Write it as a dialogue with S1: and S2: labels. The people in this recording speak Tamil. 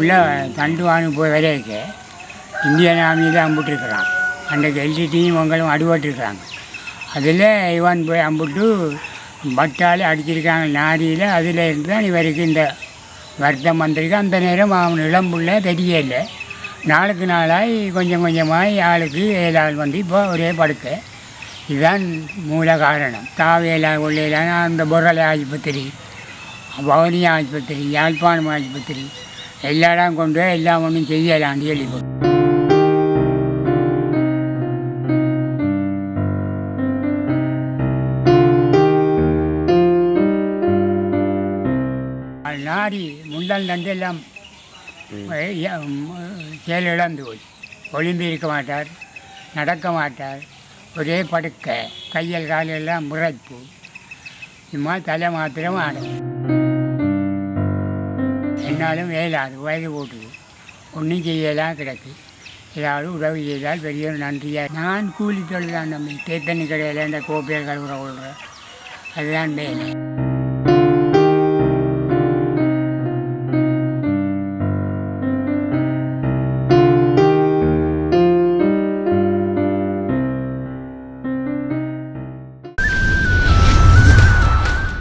S1: உள்ள தண்டுவானு போய் வரைக்க இந்தியன் ஆர்மியில் அம்பிட்டுருக்குறான் அன்றைக்கு எல்டிடியும் உங்களும் அடிபட்டுருக்காங்க அதில் இவன் போய் அம்பிட்டு பட்டால் அடிச்சிருக்காங்க நாரியில் அதில் இருந்து தான் இவருக்கு இந்த வருத்தம் வந்திருக்கு அந்த நேரம் அவன் இளம்புள்ள தெரியல நாளுக்கு நாளாய் கொஞ்சம் கொஞ்சமாய் ஆளுக்கு ஏழாள் வந்து இப்போ ஒரே படுக்கை இதுதான் மூல காரணம் தாவேலா கொள்ளையிலான அந்த பொருளை ஆஸ்பத்திரி பவனி ஆஸ்பத்திரி யாழ்ப்பாணம் ஆஸ்பத்திரி எல்லா இடம் கொண்டு போய் எல்லாம் ஒன்றும் செய்யலான்னு சொல்லி போட்டு அது நாரி முந்தல் நண்டு எல்லாம் செயல் இழந்து போய் ஒளிம்பி இருக்க மாட்டார் நடக்க மாட்டார் ஒரே படுக்க கையல் காலெல்லாம் முறைப்பு சும்மா தலை மாத்திரம் ஆடும் என்னாலும் வேலாது வயது போட்டுது ஒன்றும் செய்யலாம் கிடக்கு ஏதாவது உதவி செய்தால் பெரிய ஒரு நன்றியாக நான் கூலி தொழில் தான் நம்பி தேத்தண்ணி கடையில் இந்த கோப்பையில் கழுவுற கொள்கிறேன் அதுதான் வேலை